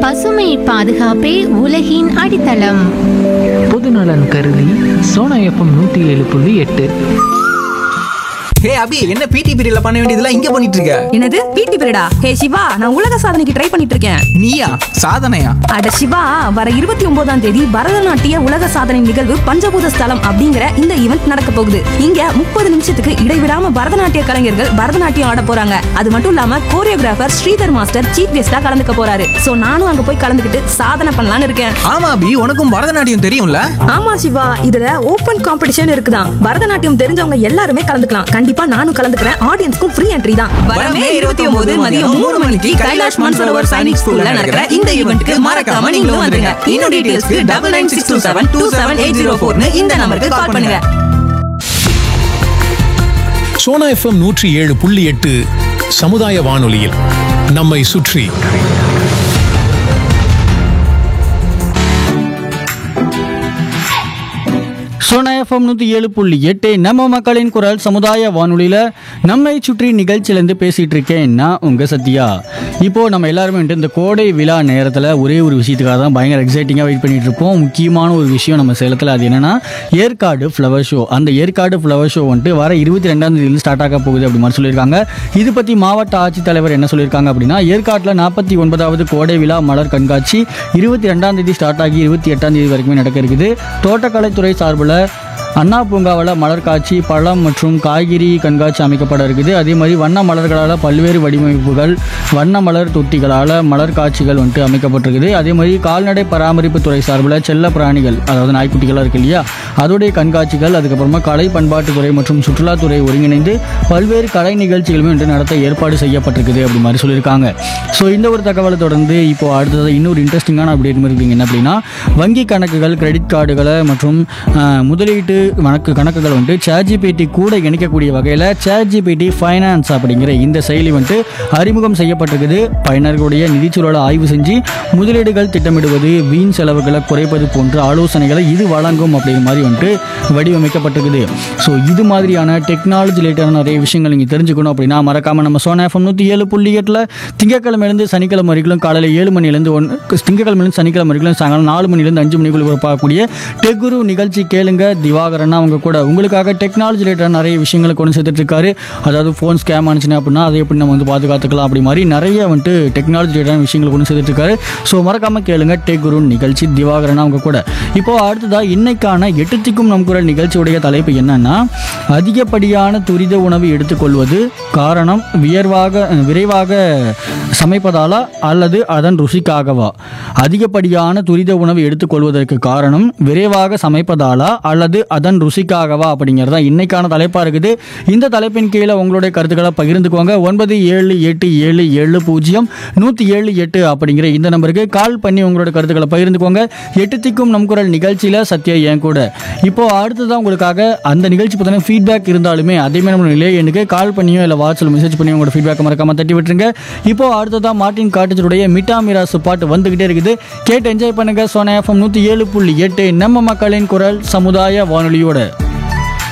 பசுமை பாதுகாப்பே உலகின் அடித்தளம் பொதுநலன் கருதி சோனா எஃப்எம் நூற்றி ஏழு புள்ளி எட்டு ஹே அபி என்ன பிடி பீரியட்ல பண்ண வேண்டியதெல்லாம் இங்க பண்ணிட்டு இருக்க என்னது பிடி பீரியடா ஹே சிவா நான் உலக சாதனைக்கு ட்ரை பண்ணிட்டு இருக்கேன் நீயா சாதனையா அட சிவா வர இருபத்தி ஒன்பதாம் தேதி பரதநாட்டிய உலக சாதனை நிகழ்வு பஞ்சபூத ஸ்தலம் அப்படிங்கிற இந்த ஈவெண்ட் நடக்க போகுது இங்க முப்பது நிமிஷத்துக்கு இடைவிடாம பரதநாட்டிய கலைஞர்கள் பரதநாட்டியம் ஆட போறாங்க அது மட்டும் இல்லாம கோரியோகிராஃபர் ஸ்ரீதர் மாஸ்டர் சீஃப் கெஸ்டா கலந்துக்க போறாரு சோ நானும் அங்க போய் கலந்துக்கிட்டு சாதனை பண்ணலாம்னு இருக்கேன் ஆமா அபி உனக்கும் பரதநாட்டியம் தெரியும்ல ஆமா சிவா இதுல ஓபன் காம்படிஷன் இருக்குதான் பரதநாட்டியம் தெரிஞ்சவங்க எல்லாருமே கலந்துக்கலாம் கண்டிப்பா நானும் கலந்துக்கிறேன் ஆடியன்ஸ்க்கும் ஃப்ரீ என்ட்ரி தான் வரமே இருபத்தி ஒன்பது மதியம் மூணு மணிக்கு கைலாஷ் மான்சரோவர் சைனிக் ஸ்கூல்ல நடக்கிற இந்த ஈவெண்ட்க்கு மறக்காம நீங்களும் வந்துருங்க இன்னும் டீடைல்ஸ்க்கு double nine six two seven two seven eight zero ஃபோர்னு இந்த நம்பருக்கு கால் பண்ணுங்க சோனா எஃப்எம் நூற்றி ஏழு புள்ளி எட்டு சமுதாய வானொலியில் நம்மை சுற்றி சோனா எஃப்எம் நூற்றி ஏழு புள்ளி எட்டு நம்ம மக்களின் குரல் சமுதாய வானொலியில் நம்மை சுற்றி நிகழ்ச்சியிலேருந்து பேசிகிட்டு இருக்கேன் நான் உங்கள் சத்யா இப்போது நம்ம எல்லாருமே வந்துட்டு இந்த கோடை விழா நேரத்தில் ஒரே ஒரு விஷயத்துக்காக தான் பயங்கர எக்ஸைட்டிங்காக வெயிட் பண்ணிட்டு இருப்போம் முக்கியமான ஒரு விஷயம் நம்ம சேலத்தில் அது என்னென்னா ஏற்காடு ஃப்ளவர் ஷோ அந்த ஏற்காடு ஃப்ளவர் ஷோ வந்துட்டு வர இருபத்தி ரெண்டாம் தேதியில் ஸ்டார்ட் ஆக போகுது அப்படி மாதிரி சொல்லியிருக்காங்க இது பற்றி மாவட்ட ஆட்சித்தலைவர் என்ன சொல்லியிருக்காங்க அப்படின்னா ஏற்காட்டில் நாற்பத்தி ஒன்பதாவது கோடை விழா மலர் கண்காட்சி இருபத்தி ரெண்டாம் தேதி ஸ்டார்ட் ஆகி இருபத்தி எட்டாம் தேதி வரைக்குமே நடக்க இருக்குது தோட்டக்கலைத்துறை சார்பில் அண்ணா பூங்காவில் மலர் காட்சி பழம் மற்றும் காய்கறி கண்காட்சி அமைக்கப்பட இருக்குது அதே மாதிரி வண்ண மலர்களால் பல்வேறு வடிவமைப்புகள் வண்ண மலர் தொட்டிகளால் மலர் காட்சிகள் வந்துட்டு அமைக்கப்பட்டிருக்குது அதே மாதிரி கால்நடை பராமரிப்பு துறை சார்பில் செல்ல பிராணிகள் அதாவது நாய்க்குட்டிகளாக இருக்கு இல்லையா அதோடைய கண்காட்சிகள் அதுக்கப்புறமா கலை பண்பாட்டுத்துறை மற்றும் சுற்றுலாத்துறை ஒருங்கிணைந்து பல்வேறு கலை நிகழ்ச்சிகளுமே வந்துட்டு நடத்த ஏற்பாடு செய்யப்பட்டிருக்குது அப்படி மாதிரி சொல்லியிருக்காங்க ஸோ இந்த ஒரு தகவலை தொடர்ந்து இப்போ அடுத்தது இன்னொரு இன்ட்ரெஸ்டிங்கான அப்டேட் மாதிரி இருக்கீங்க என்ன அப்படின்னா வங்கி கணக்குகள் கிரெடிட் கார்டுகளை மற்றும் ஆஹ், முதலீட்டு கணக்கு கணக்குகள் வந்துட்டு சேஜிபிடி கூட இணைக்கக்கூடிய வகையில் சேஜிபிடி ஃபைனான்ஸ் அப்படிங்கிற இந்த செயலி வந்துட்டு அறிமுகம் செய்யப்பட்டிருக்குது பயனர்களுடைய நிதிச்சூழலை ஆய்வு செஞ்சு முதலீடுகள் திட்டமிடுவது வீண் செலவுகளை குறைப்பது போன்ற ஆலோசனைகளை இது வழங்கும் அப்படிங்கிற மாதிரி வந்துட்டு வடிவமைக்கப்பட்டிருக்குது ஸோ இது மாதிரியான டெக்னாலஜி ரிலேட்டடான நிறைய விஷயங்கள் நீங்கள் தெரிஞ்சுக்கணும் அப்படின்னா மறக்காம நம்ம சோனா எஃப்எம் நூற்றி ஏழு புள்ளி எட்டில் திங்கக்கிழமையிலேருந்து சனிக்கிழமை வரைக்கும் காலையில் ஏழு மணிலேருந்து ஒன் திங்கக்கிழமையிலேருந்து சனிக்கிழமை வரைக்கும் சாயங்காலம் நாலு மணிலேருந்து அஞ்சு மணிக்குள்ள பார்க்கக்கூடிய டெக்குரு நிகழ்ச்சி கேளுங்க திவாகரன் அவங்க கூட உங்களுக்காக டெக்னாலஜி ரிலேட்டடாக நிறைய விஷயங்களை கொண்டு சேர்த்துட்டு இருக்காரு அதாவது ஃபோன் ஸ்கேம் ஆனிச்சுன்னா அப்படின்னா அதை எப்படி நம்ம வந்து பாதுகாத்துக்கலாம் அப்படி மாதிரி நிறைய வந்துட்டு டெக்னாலஜி ரிலேட்டடான விஷயங்களை கொண்டு சேர்த்துட்டு இருக்காரு ஸோ மறக்காம கேளுங்க டெக்குரு நிகழ்ச்சி திவாகரன் அவங்க கூட இப்போ அடுத்ததா இன்னைக்கான எட்டுத்திக்கும் நம் குரல் நிகழ்ச்சியுடைய தலைப்பு என்னன்னா அதிகப்படியான துரித உணவு எடுத்துக்கொள்வது காரணம் வியர்வாக விரைவாக சமைப்பதாலா அல்லது அதன் ருசிக்காகவா அதிகப்படியான துரித உணவு எடுத்துக்கொள்வதற்கு காரணம் விரைவாக சமைப்பதாலா அல்லது அதன் ருசிக்காகவா அப்படிங்கிறது தான் இன்னைக்கான தலைப்பாக இருக்குது இந்த தலைப்பின் கீழே உங்களுடைய கருத்துக்களை பகிர்ந்துக்கோங்க ஒன்பது ஏழு எட்டு ஏழு ஏழு பூஜ்ஜியம் நூற்றி ஏழு எட்டு அப்படிங்கிற இந்த நம்பருக்கு கால் பண்ணி உங்களோட கருத்துக்களை பகிர்ந்துக்கோங்க எட்டு திக்கும் நம் குரல் நிகழ்ச்சியில் சத்யா என் கூட இப்போ அடுத்ததான் உங்களுக்காக அந்த நிகழ்ச்சி பற்றின ஃபீட்பேக் இருந்தாலுமே அதேமாதிரி நம்ம நிலைய எண்ணுக்கு கால் பண்ணியோ இல்லை வாட்ஸ்அப்பில் மெசேஜ் பண்ணியோ உங்களோட ஃபீட்பேக் மறக்காம தட்டி விட்டுருங்க இப்போ அடுத்ததான் மார்ட்டின் காட்டேஜருடைய மிட்டா மிராசு பாட்டு வந்துகிட்டே இருக்குது கேட்டு என்ஜாய் பண்ணுங்க சோனா எஃப்எம் நூற்றி ஏழு புள்ளி எட்டு நம்ம மக்களின் குரல் சமுதாய வானொலியோட